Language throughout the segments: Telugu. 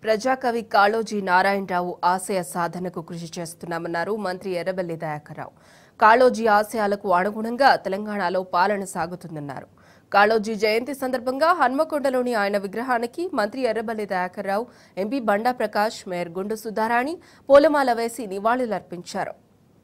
ప్రజాకవి కాళోజీ నారాయణరావు ఆశయ సాధనకు కృషి చేస్తున్నామన్నారు మంత్రి ఎర్రబెల్లి దయాకర్రావు కాళోజీ ఆశయాలకు అనుగుణంగా తెలంగాణలో పాలన సాగుతుందన్నారు కాళోజీ జయంతి సందర్భంగా హన్మకొండలోని ఆయన విగ్రహానికి మంత్రి ఎర్రబెల్లి దయాకర్రావు ఎంపీ బండా ప్రకాష్ మేయర్ గుండు సుధారాణి పూలమాల వేసి నివాళులర్పించారు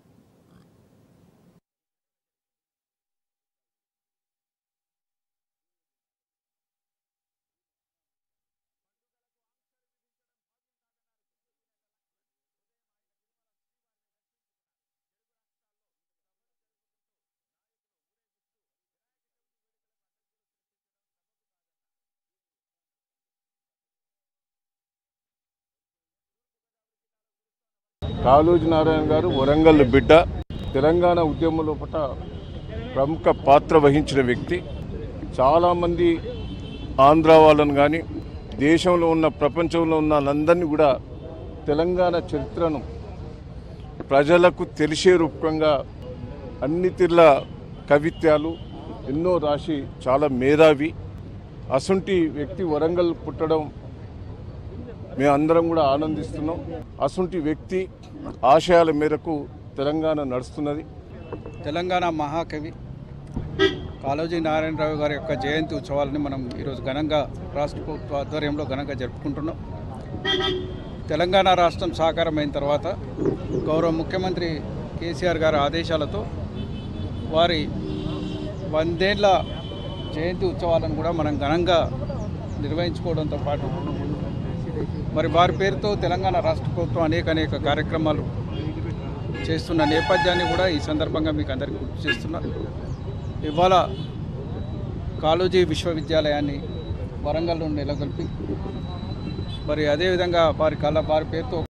కాళోజీ నారాయణ గారు వరంగల్ బిడ్డ తెలంగాణ ఉద్యమంలో పట ప్రముఖ పాత్ర వహించిన వ్యక్తి చాలామంది ఆంధ్ర వాళ్ళను కానీ దేశంలో ఉన్న ప్రపంచంలో ఉన్న వాళ్ళందరినీ కూడా తెలంగాణ చరిత్రను ప్రజలకు తెలిసే రూపంగా అన్ని తీర్ల కవిత్యాలు ఎన్నో రాసి చాలా మేధావి అసంటి వ్యక్తి వరంగల్ పుట్టడం మేమందరం కూడా ఆనందిస్తున్నాం అసంటి వ్యక్తి ఆశయాల మేరకు తెలంగాణ నడుస్తున్నది తెలంగాణ మహాకవి కాళోజీ నారాయణరావు గారి యొక్క జయంతి ఉత్సవాలని మనం ఈరోజు ఘనంగా రాష్ట్ర ప్రభుత్వ ఆధ్వర్యంలో ఘనంగా జరుపుకుంటున్నాం తెలంగాణ రాష్ట్రం సాకారమైన తర్వాత గౌరవ ముఖ్యమంత్రి కేసీఆర్ గారి ఆదేశాలతో వారి వందేళ్ల జయంతి ఉత్సవాలను కూడా మనం ఘనంగా నిర్వహించుకోవడంతో పాటు మరి వారి పేరుతో తెలంగాణ రాష్ట్ర ప్రభుత్వం అనేక అనేక కార్యక్రమాలు చేస్తున్న నేపథ్యాన్ని కూడా ఈ సందర్భంగా మీకు అందరికీ గుర్తు చేస్తున్నా ఇవాళ కాళోజీ విశ్వవిద్యాలయాన్ని వరంగల్లో నెలకొల్పి మరి అదేవిధంగా వారి కళ వారి పేరుతో